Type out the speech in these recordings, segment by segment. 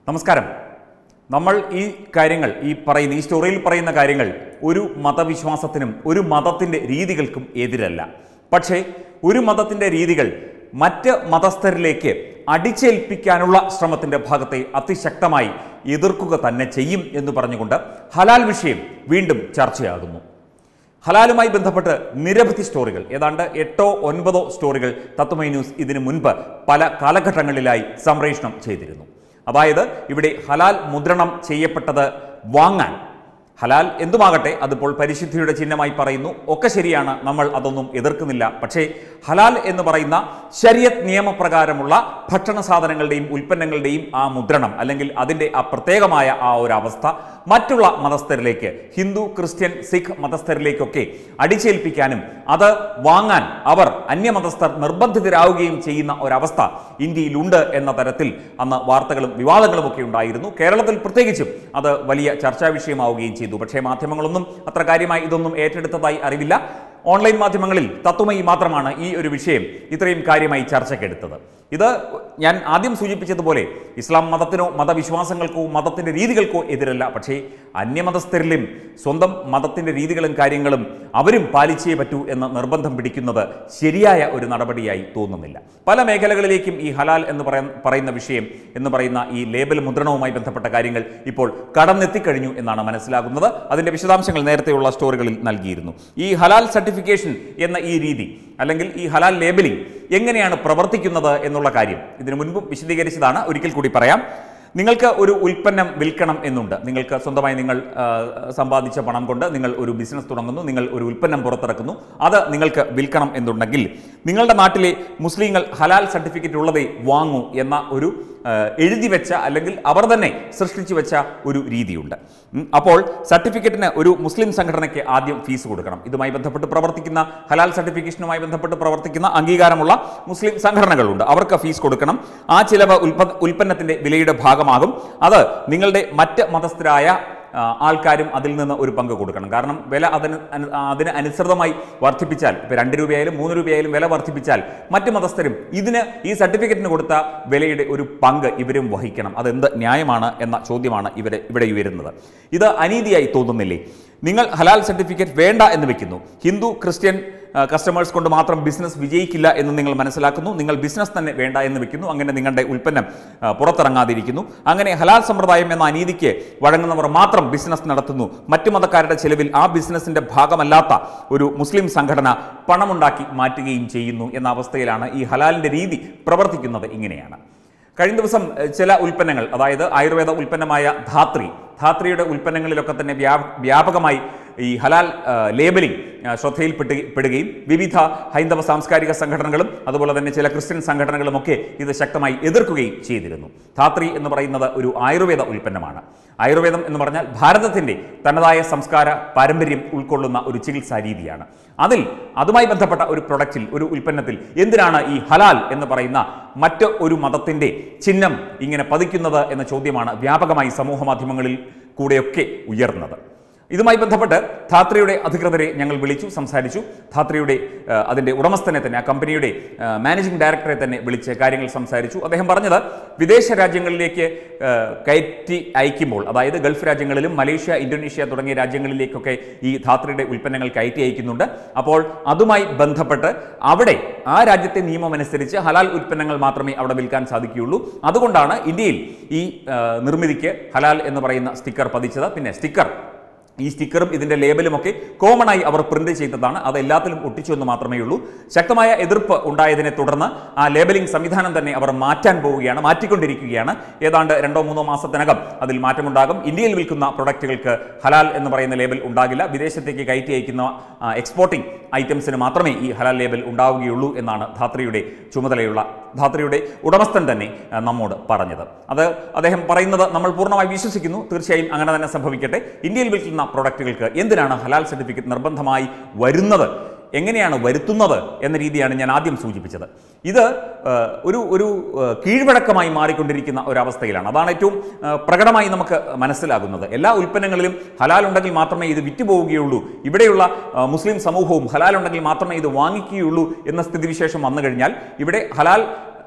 നമസ്കാരം നമ്മൾ ഈ കാര്യങ്ങൾ ഈ പറയുന്ന ഈ സ്റ്റോറിയിൽ പറയുന്ന കാര്യങ്ങൾ ഒരു മതവിശ്വാസത്തിനും ഒരു മതത്തിൻ്റെ രീതികൾക്കും എതിരല്ല പക്ഷേ ഒരു മതത്തിൻ്റെ രീതികൾ മറ്റ് മതസ്ഥരിലേക്ക് അടിച്ചേൽപ്പിക്കാനുള്ള ശ്രമത്തിൻ്റെ ഭാഗത്തെ അതിശക്തമായി എതിർക്കുക തന്നെ ചെയ്യും എന്ന് പറഞ്ഞുകൊണ്ട് ഹലാൽ വിഷയം വീണ്ടും ചർച്ചയാകുന്നു ഹലാലുമായി ബന്ധപ്പെട്ട് നിരവധി സ്റ്റോറികൾ ഏതാണ്ട് എട്ടോ ഒൻപതോ സ്റ്റോറികൾ തത്വമൈ ന്യൂസ് ഇതിനു മുൻപ് പല കാലഘട്ടങ്ങളിലായി സംപ്രേഷണം ചെയ്തിരുന്നു അതായത് ഇവിടെ ഹലാൽ മുദ്രണം ചെയ്യപ്പെട്ടത് വാങ്ങാൻ ഹലാൽ എന്തുമാകട്ടെ അതിപ്പോൾ പരിശുദ്ധിയുടെ ചിഹ്നമായി പറയുന്നു ഒക്കെ ശരിയാണ് നമ്മൾ അതൊന്നും എതിർക്കുന്നില്ല പക്ഷേ ഹലാൽ എന്ന് പറയുന്ന ശരിയത് നിയമപ്രകാരമുള്ള ഭക്ഷണ സാധനങ്ങളുടെയും ഉൽപ്പന്നങ്ങളുടെയും ആ മുദ്രണം അല്ലെങ്കിൽ അതിൻ്റെ ആ പ്രത്യേകമായ ആ ഒരു അവസ്ഥ മറ്റുള്ള മതസ്ഥരിലേക്ക് ഹിന്ദു ക്രിസ്ത്യൻ സിഖ് മതസ്ഥരിലേക്കൊക്കെ അടിച്ചേൽപ്പിക്കാനും അത് വാങ്ങാൻ അവർ അന്യമതസ്ഥർ നിർബന്ധിതരാവുകയും ചെയ്യുന്ന ഒരവസ്ഥ ഇന്ത്യയിലുണ്ട് എന്ന തരത്തിൽ അന്ന് വാർത്തകളും വിവാദങ്ങളും ഒക്കെ ഉണ്ടായിരുന്നു കേരളത്തിൽ പ്രത്യേകിച്ചും അത് വലിയ ചർച്ചാ വിഷയമാവുകയും ചെയ്തു പക്ഷേ മാധ്യമങ്ങളൊന്നും അത്ര കാര്യമായി ഇതൊന്നും ഏറ്റെടുത്തതായി അറിവില്ല ഓൺലൈൻ മാധ്യമങ്ങളിൽ തത്വമയി മാത്രമാണ് ഈ ഒരു വിഷയം ഇത്രയും കാര്യമായി ചർച്ചയ്ക്കെടുത്തത് ഇത് ഞാൻ ആദ്യം സൂചിപ്പിച്ചതുപോലെ ഇസ്ലാം മതത്തിനോ മതവിശ്വാസങ്ങൾക്കോ മതത്തിൻ്റെ രീതികൾക്കോ എതിരല്ല പക്ഷേ അന്യമതസ്ഥരിലും സ്വന്തം മതത്തിൻ്റെ രീതികളും കാര്യങ്ങളും അവരും പാലിച്ചേ പറ്റൂ എന്ന് നിർബന്ധം പിടിക്കുന്നത് ശരിയായ ഒരു നടപടിയായി തോന്നുന്നില്ല പല മേഖലകളിലേക്കും ഈ ഹലാൽ എന്ന് പറയാൻ പറയുന്ന വിഷയം എന്ന് പറയുന്ന ഈ ലേബൽ മുദ്രണവുമായി ബന്ധപ്പെട്ട കാര്യങ്ങൾ ഇപ്പോൾ കടന്നെത്തിക്കഴിഞ്ഞു എന്നാണ് മനസ്സിലാകുന്നത് അതിൻ്റെ വിശദാംശങ്ങൾ നേരത്തെയുള്ള സ്റ്റോറികളിൽ നൽകിയിരുന്നു ഈ ഹലാൽ സർട്ടിഫിക്കേഷൻ എന്ന ഈ രീതി അല്ലെങ്കിൽ ഈ ഹലാൽ ലേബലിംഗ് എങ്ങനെയാണ് പ്രവർത്തിക്കുന്നത് എന്നുള്ള കാര്യം ഇതിനു മുൻപും വിശദീകരിച്ചതാണ് ഒരിക്കൽ കൂടി പറയാം നിങ്ങൾക്ക് ഒരു ഉൽപ്പന്നം വിൽക്കണം എന്നുണ്ട് നിങ്ങൾക്ക് സ്വന്തമായി നിങ്ങൾ ആ, സമ്പാദിച്ച പണം കൊണ്ട് നിങ്ങൾ ഒരു ബിസിനസ് തുടങ്ങുന്നു നിങ്ങൾ ഒരു ഉൽപ്പന്നം പുറത്തിറക്കുന്നു അത് നിങ്ങൾക്ക് വിൽക്കണം എന്നുണ്ടെങ്കിൽ നിങ്ങളുടെ നാട്ടിലെ മുസ്ലിങ്ങൾ ഹലാൽ സർട്ടിഫിക്കറ്റ് ഉള്ളതേ വാങ്ങൂ എന്ന ഒരു ആ, എഴുതി വെച്ച അല്ലെങ്കിൽ അവർ തന്നെ സൃഷ്ടിച്ചു വെച്ച ഒരു രീതിയുണ്ട് ഉം, അപ്പോൾ സർട്ടിഫിക്കറ്റിന് ഒരു മുസ്ലിം സംഘടനയ്ക്ക് ആദ്യം ഫീസ് കൊടുക്കണം ഇതുമായി ബന്ധപ്പെട്ട് പ്രവർത്തിക്കുന്ന ഹലാൽ സർട്ടിഫിക്കേഷനുമായി ബന്ധപ്പെട്ട് പ്രവർത്തിക്കുന്ന അംഗീകാരമുള്ള മുസ്ലിം സംഘടനകളുണ്ട് അവർക്ക് ഫീസ് കൊടുക്കണം ആ ചിലവ് ഉൽപ്പ ഉൽപ്പന്നത്തിന്റെ വിലയുടെ ഭാഗമാകും അത് നിങ്ങളുടെ മറ്റ് മതസ്ഥരായ ആ, ആൾക്കാരും അതിൽ നിന്ന് ഒരു പങ്ക് കൊടുക്കണം കാരണം വില അതിന് അനു- ആ, അതിന് അനുസൃതമായി വർദ്ധിപ്പിച്ചാൽ ഇപ്പോൾ രണ്ട് രൂപയായാലും മൂന്ന് രൂപയായാലും വില വർദ്ധിപ്പിച്ചാൽ മറ്റ് മതസ്ഥരും ഇതിന് ഈ സർട്ടിഫിക്കറ്റിന് കൊടുത്ത വിലയുടെ ഒരു പങ്ക് ഇവരും വഹിക്കണം അതെന്ത് ന്യായമാണ് എന്ന ചോദ്യമാണ് ഇവരെ ഇവിടെ ഉയരുന്നത് ഇത് അനീതിയായി തോന്നുന്നില്ലേ നിങ്ങൾ ഹലാൽ സർട്ടിഫിക്കറ്റ് വേണ്ട എന്ന് വെക്കുന്നു ഹിന്ദു ക്രിസ്ത്യൻ കസ്റ്റമേഴ്സ് കൊണ്ട് മാത്രം ബിസിനസ് വിജയിക്കില്ല എന്ന് നിങ്ങൾ മനസ്സിലാക്കുന്നു നിങ്ങൾ ബിസിനസ് തന്നെ വേണ്ട എന്ന് വെക്കുന്നു അങ്ങനെ നിങ്ങളുടെ ഉൽപ്പന്നം ആ, പുറത്തിറങ്ങാതിരിക്കുന്നു അങ്ങനെ ഹലാൽ സമ്പ്രദായം എന്ന അനീതിക്ക് വഴങ്ങുന്നവർ മാത്രം ബിസിനസ് നടത്തുന്നു മറ്റു മതക്കാരുടെ ചെലവിൽ ആ ബിസിനസിന്റെ ഭാഗമല്ലാത്ത ഒരു മുസ്ലിം സംഘടന പണമുണ്ടാക്കി മാറ്റുകയും ചെയ്യുന്നു എന്ന അവസ്ഥയിലാണ് ഈ ഹലാലിന്റെ രീതി പ്രവർത്തിക്കുന്നത് ഇങ്ങനെയാണ് കഴിഞ്ഞ ദിവസം എഹ്, ചില ഉൽപ്പന്നങ്ങൾ അതായത് ആയുർവേദ ഉൽപ്പന്നമായ ധാത്രി ധാത്രിയുടെ ഉൽപ്പന്നങ്ങളിലൊക്കെ തന്നെ വ്യാ- വ്യാപകമായി ഈ ഹലാൽ ആ, ലേബലിംഗ് ആ, ശ്രദ്ധയിൽപ്പെട്ട് പെടുകയും വിവിധ ഹൈന്ദവ സാംസ്കാരിക സംഘടനകളും അതുപോലെ തന്നെ ചില ക്രിസ്ത്യൻ സംഘടനകളും ഒക്കെ ഇത് ശക്തമായി എതിർക്കുകയും ചെയ്തിരുന്നു ധാത്രി എന്ന് പറയുന്നത് ഒരു ആയുർവേദ ഉൽപ്പന്നമാണ് ആയുർവേദം എന്ന് പറഞ്ഞാൽ ഭാരതത്തിൻ്റെ തനതായ സംസ്കാര പാരമ്പര്യം ഉൾക്കൊള്ളുന്ന ഒരു ചികിത്സാ രീതിയാണ് അതിൽ അതുമായി ബന്ധപ്പെട്ട ഒരു പ്രൊഡക്റ്റിൽ ഒരു ഉൽപ്പന്നത്തിൽ എന്തിനാണ് ഈ ഹലാൽ എന്ന് പറയുന്ന മറ്റ് ഒരു മതത്തിൻ്റെ ചിഹ്നം ഇങ്ങനെ പതിക്കുന്നത് എന്ന ചോദ്യമാണ് വ്യാപകമായി സമൂഹ മാധ്യമങ്ങളിൽ കൂടെയൊക്കെ ഉയർന്നത് ഇതുമായി ബന്ധപ്പെട്ട് ധാത്രിയുടെ അധികൃതരെ ഞങ്ങൾ വിളിച്ചു സംസാരിച്ചു ധാത്രിയുടെ ആ, അതിൻ്റെ ഉടമസ്ഥനെ തന്നെ ആ കമ്പനിയുടെ ആ, മാനേജിംഗ് ഡയറക്ടറെ തന്നെ വിളിച്ച് കാര്യങ്ങൾ സംസാരിച്ചു അദ്ദേഹം പറഞ്ഞത് വിദേശ രാജ്യങ്ങളിലേക്ക് ആ, കയറ്റി അയക്കുമ്പോൾ അതായത് ഗൾഫ് രാജ്യങ്ങളിലും മലേഷ്യ ഇന്തോനേഷ്യ തുടങ്ങിയ രാജ്യങ്ങളിലേക്കൊക്കെ ഈ ധാത്രിയുടെ ഉൽപ്പന്നങ്ങൾ കയറ്റി അയക്കുന്നുണ്ട് അപ്പോൾ അതുമായി ബന്ധപ്പെട്ട് അവിടെ ആ രാജ്യത്തെ നിയമം അനുസരിച്ച് ഹലാൽ ഉൽപ്പന്നങ്ങൾ മാത്രമേ അവിടെ വിൽക്കാൻ സാധിക്കുകയുള്ളൂ അതുകൊണ്ടാണ് ഇന്ത്യയിൽ ഈ ആ, നിർമ്മിതിക്ക് ഹലാൽ എന്ന് പറയുന്ന സ്റ്റിക്കർ പതിച്ചത് പിന്നെ സ്റ്റിക്കർ ഈ സ്റ്റിക്കറും ഇതിന്റെ ലേബലും ഒക്കെ കോമൺ ആയി അവർ പ്രിന്റ് ചെയ്തതാണ് അത് എല്ലാത്തിലും ഒട്ടിച്ചു എന്ന് മാത്രമേ ഉള്ളൂ ശക്തമായ എതിർപ്പ് ഉണ്ടായതിനെ തുടർന്ന് ആ ലേബലിംഗ് സംവിധാനം തന്നെ അവർ മാറ്റാൻ പോവുകയാണ് മാറ്റിക്കൊണ്ടിരിക്കുകയാണ് ഏതാണ്ട് രണ്ടോ മൂന്നോ മാസത്തിനകം അതിൽ മാറ്റമുണ്ടാകും ഇന്ത്യയിൽ വിൽക്കുന്ന പ്രൊഡക്റ്റുകൾക്ക് ഹലാൽ എന്ന് പറയുന്ന ലേബൽ ഉണ്ടാകില്ല വിദേശത്തേക്ക് കയറ്റി അയക്കുന്ന എക്സ്പോർട്ടിംഗ് ഐറ്റംസിന് മാത്രമേ ഈ ഹലാൽ ലേബൽ ഉണ്ടാവുകയുള്ളൂ എന്നാണ് ധാത്രിയുടെ ചുമതലയുള്ള ധാത്രിയുടെ ഉടമസ്ഥൻ തന്നെ ആ, നമ്മോട് പറഞ്ഞത് അത് അദ്ദേഹം പറയുന്നത് നമ്മൾ പൂർണ്ണമായി വിശ്വസിക്കുന്നു തീർച്ചയായും അങ്ങനെ തന്നെ സംഭവിക്കട്ടെ ഇന്ത്യയിൽ വിൽക്കുന്ന പ്രൊഡക്റ്റുകൾക്ക് എന്തിനാണ് ഹലാൽ സർട്ടിഫിക്കറ്റ് നിർബന്ധമായി വരുന്നത് എങ്ങനെയാണ് വരുത്തുന്നത് എന്ന രീതിയാണ് ഞാൻ ആദ്യം സൂചിപ്പിച്ചത് ഇത് ആ, ഒരു ഒരു ആ, കീഴ്വഴക്കമായി മാറിക്കൊണ്ടിരിക്കുന്ന ഒരവസ്ഥയിലാണ് അതാണ് ഏറ്റവും ആ, പ്രകടമായി നമുക്ക് മനസ്സിലാകുന്നത് എല്ലാ ഉൽപ്പന്നങ്ങളിലും ഹലാൽ ഉണ്ടെങ്കിൽ മാത്രമേ ഇത് വിറ്റുപോവുകയുള്ളൂ ഇവിടെയുള്ള ആ, മുസ്ലിം സമൂഹവും ഹലാൽ ഉണ്ടെങ്കിൽ മാത്രമേ ഇത് വാങ്ങിക്കുകയുള്ളൂ എന്ന സ്ഥിതിവിശേഷം വന്നു കഴിഞ്ഞാൽ ഇവിടെ ഹലാൽ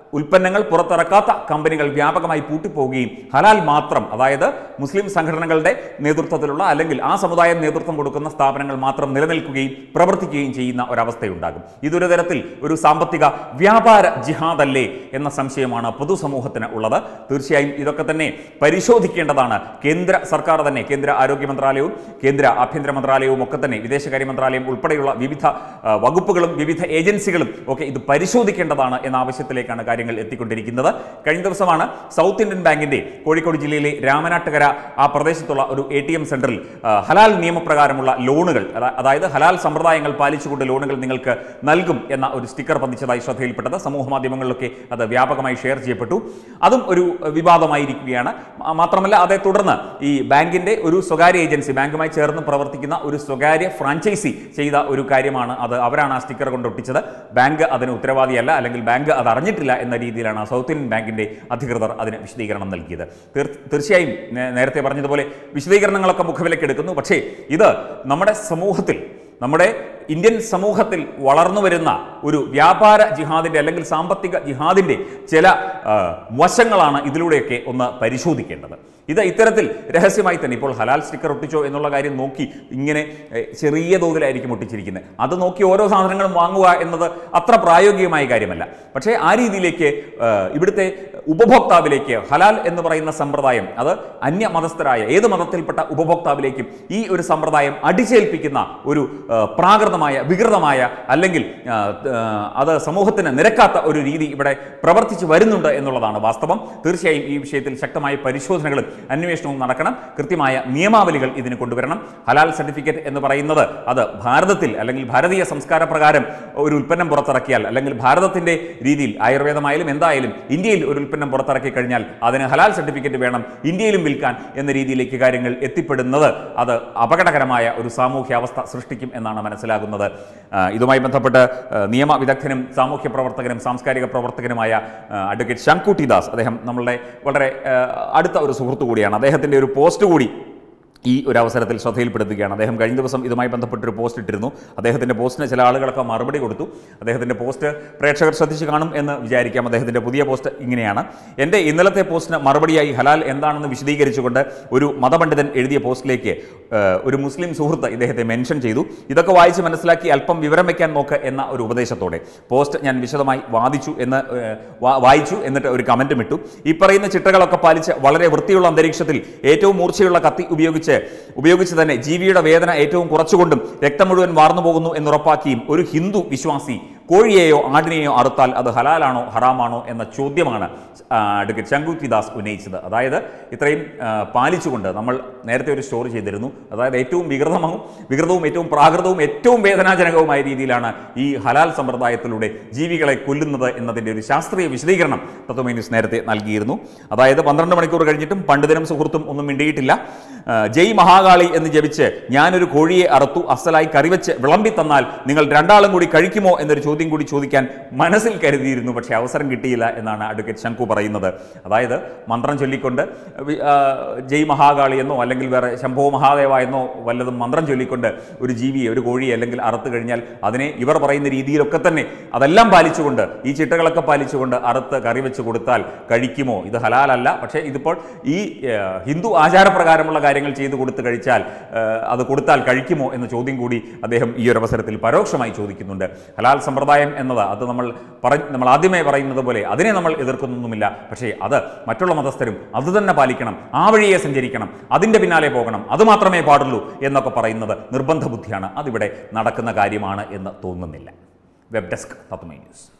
ഉൽപ്പന്നങ്ങൾ പുറത്തിറക്കാത്ത കമ്പനികൾ വ്യാപകമായി പൂട്ടിപ്പോവുകയും ഹലാൽ മാത്രം അതായത് മുസ്ലിം സംഘടനകളുടെ നേതൃത്വത്തിലുള്ള അല്ലെങ്കിൽ ആ സമുദായം നേതൃത്വം കൊടുക്കുന്ന സ്ഥാപനങ്ങൾ മാത്രം നിലനിൽക്കുകയും പ്രവർത്തിക്കുകയും ചെയ്യുന്ന ഒരവസ്ഥയുണ്ടാകും ഇതൊരു തരത്തിൽ ഒരു സാമ്പത്തിക വ്യാപാര ജിഹാദല്ലേ എന്ന സംശയമാണ് പൊതുസമൂഹത്തിന് ഉള്ളത് തീർച്ചയായും ഇതൊക്കെ തന്നെ പരിശോധിക്കേണ്ടതാണ് കേന്ദ്ര സർക്കാർ തന്നെ കേന്ദ്ര ആരോഗ്യ മന്ത്രാലയവും കേന്ദ്ര ആഭ്യന്തര മന്ത്രാലയവും ഒക്കെ തന്നെ വിദേശകാര്യ മന്ത്രാലയം ഉൾപ്പെടെയുള്ള വിവിധ ആ, വകുപ്പുകളും വിവിധ ഏജൻസികളും ഒക്കെ ഇത് പരിശോധിക്കേണ്ടതാണ് എന്ന ആവശ്യത്തിലേക്കാണ് കാര്യങ്ങൾ എത്തിക്കൊണ്ടിരിക്കുന്നത് കഴിഞ്ഞ ദിവസമാണ് സൗത്ത് ഇന്ത്യൻ ബാങ്കിന്റെ കോഴിക്കോട് ജില്ലയിലെ രാമനാട്ടുകര ആ പ്രദേശത്തുള്ള ഒരു എ ടി എം സെന്ററിൽ ആ, ഹലാൽ നിയമപ്രകാരമുള്ള ലോണുകൾ അതാ- അതായത് ഹലാൽ സമ്പ്രദായങ്ങൾ പാലിച്ചുകൊണ്ട് ലോണുകൾ നിങ്ങൾക്ക് നൽകും എന്ന ഒരു സ്റ്റിക്കർ പതിച്ചതായി ശ്രദ്ധയിൽപ്പെട്ടത് സമൂഹ മാധ്യമങ്ങളിലൊക്കെ അത് വ്യാപകമായി ഷെയർ ചെയ്യപ്പെട്ടു അതും ഒരു അഹ്, വിവാദമായിരിക്കുകയാണ് മാ- മാത്രമല്ല അതേ തുടർന്ന് ഈ ബാങ്കിന്റെ ഒരു സ്വകാര്യ ഏജൻസി ബാങ്കുമായി ചേർന്ന് പ്രവർത്തിക്കുന്ന ഒരു സ്വകാര്യ ഫ്രാഞ്ചൈസി ചെയ്ത ഒരു കാര്യമാണ് അത് അവരാണ് ആ സ്റ്റിക്കർ കൊണ്ട് ഒട്ടിച്ചത് ബാങ്ക് അതിന് ഉത്തരവാദിയല്ല അല്ലെങ്കിൽ ബാങ്ക് അത് അറിഞ്ഞിട്ടില്ല എന്ന രീതിയിലാണ് സൗത്ത് ഇന്ത്യൻ ബാങ്കിന്റെ അധികൃതർ അതിന് വിശദീകരണം നൽകിയത് തീർ- തീർച്ചയായും നേ- നേരത്തെ പറഞ്ഞതുപോലെ വിശദീകരണങ്ങളൊക്കെ മുഖവിലക്കെടുക്കുന്നു പക്ഷേ ഇത് നമ്മുടെ സമൂഹത്തിൽ നമ്മുടെ ഇന്ത്യൻ സമൂഹത്തിൽ വളർന്നു വരുന്ന ഒരു വ്യാപാര ജിഹാദിന്റെ അല്ലെങ്കിൽ സാമ്പത്തിക ജിഹാദിന്റെ ചില ആ, വശങ്ങളാണ് ഇതിലൂടെയൊക്കെ ഒന്ന് പരിശോധിക്കേണ്ടത് ഇത് ഇത്തരത്തിൽ രഹസ്യമായി തന്നെ ഇപ്പോൾ ഹലാൽ സ്റ്റിക്കർ ഒട്ടിച്ചോ എന്നുള്ള കാര്യം നോക്കി ഇങ്ങനെ എ, ചെറിയ തോതിലായിരിക്കും ഒട്ടിച്ചിരിക്കുന്നത് അത് നോക്കി ഓരോ സാധനങ്ങളും വാങ്ങുക എന്നത് അത്ര പ്രായോഗികമായ കാര്യമല്ല പക്ഷേ ആ രീതിയിലേക്ക് ആ, ഇവിടുത്തെ ഉപഭോക്താവിലേക്ക് ഹലാൽ എന്ന് പറയുന്ന സമ്പ്രദായം അത് അന്യ മതസ്ഥരായ ഏത് മതത്തിൽപ്പെട്ട ഉപഭോക്താവിലേക്കും ഈ ഒരു സമ്പ്രദായം അടിച്ചേൽപ്പിക്കുന്ന ഒരു ആ, പ്രാകൃതമായ വികൃതമായ അല്ലെങ്കിൽ ആ, ആ, അത് സമൂഹത്തിന് നിരക്കാത്ത ഒരു രീതി ഇവിടെ പ്രവർത്തിച്ചു വരുന്നുണ്ട് എന്നുള്ളതാണ് വാസ്തവം തീർച്ചയായും ഈ വിഷയത്തിൽ ശക്തമായ പരിശോധനകളും അന്വേഷണവും നടക്കണം കൃത്യമായ നിയമാവലികൾ ഇതിന് കൊണ്ടുവരണം ഹലാൽ സർട്ടിഫിക്കറ്റ് എന്ന് പറയുന്നത് അത് ഭാരതത്തിൽ അല്ലെങ്കിൽ ഭാരതീയ സംസ്കാര പ്രകാരം ഒരു ഉൽപ്പന്നം പുറത്തിറക്കിയാൽ അല്ലെങ്കിൽ ഭാരതത്തിന്റെ രീതിയിൽ ആയുർവേദമായാലും എന്തായാലും ഇന്ത്യയിൽ ഒരു ഉൽപ്പന്നം പുറത്തിറക്കി കഴിഞ്ഞാൽ അതിന് ഹലാൽ സർട്ടിഫിക്കറ്റ് വേണം ഇന്ത്യയിലും വിൽക്കാൻ എന്ന രീതിയിലേക്ക് കാര്യങ്ങൾ എത്തിപ്പെടുന്നത് അത് അപകടകരമായ ഒരു സാമൂഹ്യ അവസ്ഥ സൃഷ്ടിക്കും എന്നാണ് മനസ്സിലാകുന്നത് ആ, ഇതുമായി ബന്ധപ്പെട്ട് ആ, നിയമ വിദഗ്ധനും സാമൂഹ്യ പ്രവർത്തകനും സാംസ്കാരിക പ്രവർത്തകനുമായ ആ, അഡ്വക്കേറ്റ് ശങ്കുട്ടി ദാസ് അദ്ദേഹം നമ്മളുടെ വളരെ ആ, അടുത്ത ഒരു സുഹൃത്തു കൂടിയാണ് അദ്ദേഹത്തിൻ്റെ ഒരു പോസ്റ്റ് കൂടി ഈ ഒരു അവസരത്തിൽ ശ്രദ്ധയിൽപ്പെടുത്തുകയാണ് അദ്ദേഹം കഴിഞ്ഞ ദിവസം ഇതുമായി ബന്ധപ്പെട്ടൊരു പോസ്റ്റ് ഇട്ടിരുന്നു അദ്ദേഹത്തിൻ്റെ പോസ്റ്റിന് ചില ആളുകളൊക്കെ മറുപടി കൊടുത്തു അദ്ദേഹത്തിൻ്റെ പോസ്റ്റ് പ്രേക്ഷകർ ശ്രദ്ധിച്ച് കാണും എന്ന് വിചാരിക്കാം അദ്ദേഹത്തിൻ്റെ പുതിയ പോസ്റ്റ് ഇങ്ങനെയാണ് എൻ്റെ ഇന്നലത്തെ പോസ്റ്റിന് മറുപടിയായി ഹലാൽ എന്താണെന്ന് വിശദീകരിച്ചുകൊണ്ട് ഒരു മതപണ്ഡിതൻ എഴുതിയ പോസ്റ്റിലേക്ക് ഏഹ്, ഒരു മുസ്ലിം സുഹൃത്ത് ഇദ്ദേഹത്തെ മെൻഷൻ ചെയ്തു ഇതൊക്കെ വായിച്ച് മനസ്സിലാക്കി അല്പം വിവരം വയ്ക്കാൻ നോക്ക് എന്ന ഒരു ഉപദേശത്തോടെ പോസ്റ്റ് ഞാൻ വിശദമായി വാദിച്ചു എന്ന് ഏഹ്, വാ- വായിച്ചു എന്നിട്ട് ഒരു കമൻറ്റും ഇട്ടു ഈ പറയുന്ന ചിട്ടകളൊക്കെ പാലിച്ച് വളരെ വൃത്തിയുള്ള അന്തരീക്ഷത്തിൽ ഏറ്റവും മൂർച്ചയുള്ള കത്തി ഉപയോഗിച്ച് ഉപയോഗിച്ച് തന്നെ ജീവിയുടെ വേദന ഏറ്റവും കുറച്ചുകൊണ്ടും രക്തം മുഴുവൻ വാർന്നു പോകുന്നു എന്നുറപ്പാക്കിയും ഒരു ഹിന്ദു വിശ്വാസി കോഴിയെയോ ആടിനെയോ അറുത്താൽ അത് ഹലാലാണോ ഹറാമാണോ എന്ന ചോദ്യമാണ് ആ, അഡ്വക്കേറ്റ് ശങ്കുത്തി ദാസ് ഉന്നയിച്ചത് അതായത് ഇത്രയും ആ, പാലിച്ചുകൊണ്ട് നമ്മൾ നേരത്തെ ഒരു സ്റ്റോറി ചെയ്തിരുന്നു അതായത് ഏറ്റവും വികൃതവും വികൃതവും ഏറ്റവും പ്രാകൃതവും ഏറ്റവും വേദനാജനകവുമായ രീതിയിലാണ് ഈ ഹലാൽ സമ്പ്രദായത്തിലൂടെ ജീവികളെ കൊല്ലുന്നത് എന്നതിൻ്റെ ഒരു ശാസ്ത്രീയ വിശദീകരണം തത്വമേ ന്യൂസ് നേരത്തെ നൽകിയിരുന്നു അതായത് പന്ത്രണ്ട് മണിക്കൂർ കഴിഞ്ഞിട്ടും പണ്ഡിതനും സുഹൃത്തും ഒന്നും മിണ്ടിയിട്ടില്ല ആ, ജയ് മഹാകാളി എന്ന് ജപിച്ച് ഞാനൊരു കോഴിയെ അറുത്തു അസലായി കറിവെച്ച് വിളമ്പി തന്നാൽ നിങ്ങൾ രണ്ടാളും കൂടി കഴിക്കുമോ എന്നൊരു ചോദ്യം കൂടി ചോദിക്കാൻ മനസ്സിൽ കരുതിയിരുന്നു പക്ഷേ അവസരം കിട്ടിയില്ല എന്നാണ് അഡ്വക്കേറ്റ് ശങ്കു പറയുന്നത് അതായത് മന്ത്രം ചൊല്ലിക്കൊണ്ട് വി- ആ, ജയ് മഹാകാളി എന്നോ അല്ലെങ്കിൽ വേറെ ശംഭോ മഹാദേവ എന്നോ വല്ലതും മന്ത്രം ചൊല്ലിക്കൊണ്ട് ഒരു ജീവിയെ ഒരു കോഴിയെ അല്ലെങ്കിൽ അറുത്ത് കഴിഞ്ഞാൽ അതിനെ ഇവർ പറയുന്ന രീതിയിലൊക്കെ തന്നെ അതെല്ലാം പാലിച്ചുകൊണ്ട് ഈ ചിട്ടകളൊക്കെ പാലിച്ചുകൊണ്ട് അറുത്ത് കറി വെച്ച് കൊടുത്താൽ കഴിക്കുമോ ഇത് ഹലാലല്ല പക്ഷേ ഇതിപ്പോൾ ഈ ആ, ഹിന്ദു ആചാരപ്രകാരമുള്ള കാര്യങ്ങൾ ചെയ്തു കൊടുത്ത് കഴിച്ചാൽ ആ, അത് കൊടുത്താൽ കഴിക്കുമോ എന്ന ചോദ്യം കൂടി അദ്ദേഹം ഈ ഒരു അവസരത്തിൽ പരോക്ഷമായി ചോദിക്കുന്നുണ്ട് ഹലാൽ സമ്പ്രദായം എന്നത് അത് നമ്മൾ പറ നമ്മൾ ആദ്യമേ പറയുന്നത് പോലെ അതിനെ നമ്മൾ എതിർക്കുന്നൊന്നുമില്ല പക്ഷേ അത് മറ്റുള്ള മതസ്ഥരും അത് തന്നെ പാലിക്കണം ആ വഴിയെ സഞ്ചരിക്കണം അതിൻ്റെ പിന്നാലെ പോകണം അത് മാത്രമേ പാടുള്ളൂ എന്നൊക്കെ പറയുന്നത് നിർബന്ധ ബുദ്ധിയാണ് അതിവിടെ നടക്കുന്ന കാര്യമാണ് എന്ന് തോന്നുന്നില്ല വെബ് ഡെസ്ക് തത്വമൈ ന്യൂസ്